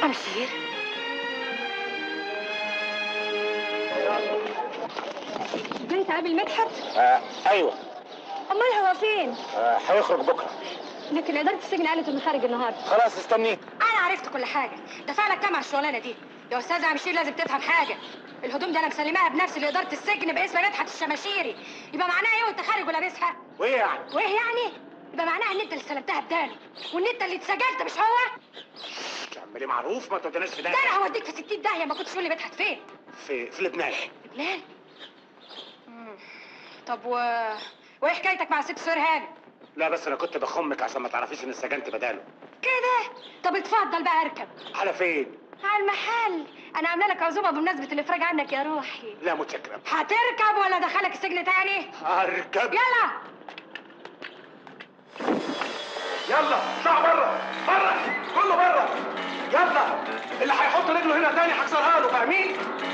شمشير جاي تقابل مدحت آه ايوه امال هو فين آه هيخرج بكره لكن اداره السجن قالت انه خارج النهارده خلاص استنيه انا عرفت كل حاجه دفع لك كام على الشغلانه دي يا استاذ عمشير لازم تفهم حاجه الهدوم دي انا مسلماها بنفسي لاداره السجن باسم مدحت الشماشيري يبقى معناها ايه وانت خارج ولابسها وايه يعني وايه يعني يبقى معناها ان انت اللي استلمتها بداله وان انت اللي اتسجلت مش هو عمالي معروف ما توديناش في ده ده انا هوديك في 60 داهيه ما كنتش تقول لي مدحت فين في في لبنان لبنان مم. طب و وايه حكايتك مع ست سهير هانم لا بس انا كنت بخمك عشان ما تعرفيش ان سجنت بداله كده طب اتفضل بقى اركب على فين على المحل انا عامله لك عزومه بمناسبه الافراج عنك يا روحي لا متشكرة هتركب ولا ادخلك السجن تاني اركب يلا يلا اطلع بره بره كله بره يلا اللي هيحط رجله هنا تاني هكسرها له فاهمين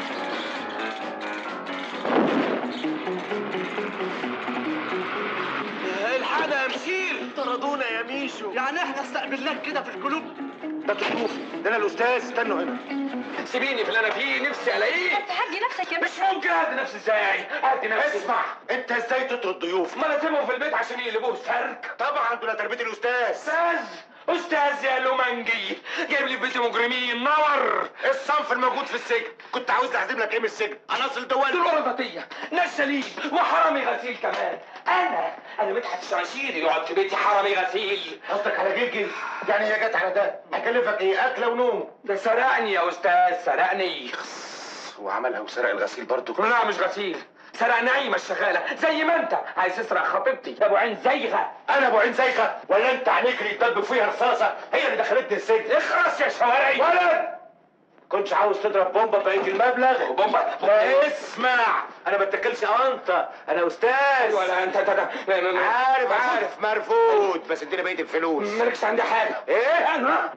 الحاجة يا مشير طردونا يا ميشو يعني احنا استقبلناك كده في القلوب ده تشوف ده انا الاستاذ استنوا هنا سيبيني في اللي انا فيه نفسي الاقيه تهدي نفسك يا مش ممكن اهدي نفسي ازاي اهدي نفسي اسمع انت ازاي تطرد ضيوف ما انا اسيبهم في البيت عشان يقلبوه سرك طبعا دول تربيه الاستاذ استاذ استاذ يا لومنجي جايب لي في بيت مجرمين نور الصنف الموجود في السجن كنت عاوز احزم لك ايه من السجن عناصر دول دول ورطتية ناس شليل وحرامي غسيل كمان انا انا مدحت الشماشيري يقعد في بيتي حرامي غسيل قصدك على جيجي يعني هي جت على ده هكلفك ايه اكله ونوم ده سرقني يا استاذ سرقني وعملها وسرق الغسيل برضه لا مش غسيل سرق نعيمة الشغالة زي ما انت عايز تسرق خطيبتي يا ابو عين زيغة انا ابو عين زيغه ولا انت عينيك اللي يتدب فيها رصاصه هي اللي دخلتني السجن اخرس يا شوارعي ولد كنتش عاوز تضرب بومبا بقيه المبلغ بومبا لا اسمع انا ما اتكلش انت انا استاذ ولا انت انت انت- عارف عارف مرفوض بس اديني بقيه الفلوس مالكش عندي حاجة ايه انا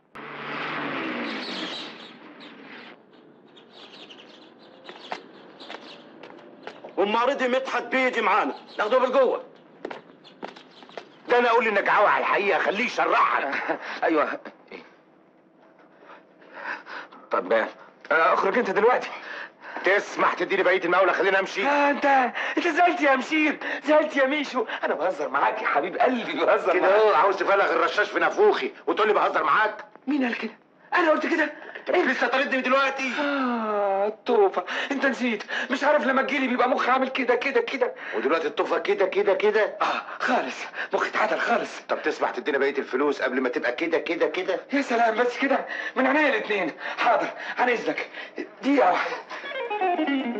والمعرضي مدحت بيجي معانا ناخده بالجوه ده انا اقول انك عاوي على الحقيقه خليه يشرحك ايوه طب آه، اخرج انت دلوقتي تسمح تديني بقيه المقاوله خليني امشي آه انت انت زعلت يا مشير زعلت يا ميشو انا بهزر معاك يا حبيب قلبي بهزر كده معاك اهو عاوز تفلغ الرشاش في نافوخي وتقول لي بهزر معاك مين قال كده انا قلت كده انت مش لسه طاردني دلوقتي اه الطوفة انت نسيت مش عارف لما تجيلي بيبقى مخي عامل كده كده كده ودلوقتي الطوفه كده كده كده اه خالص مخي اتعدل خالص طب تسمح تدينا بقيه الفلوس قبل ما تبقى كده كده كده يا سلام بس كده من عينيا الاتنين حاضر هنزلك دقيقة واحدة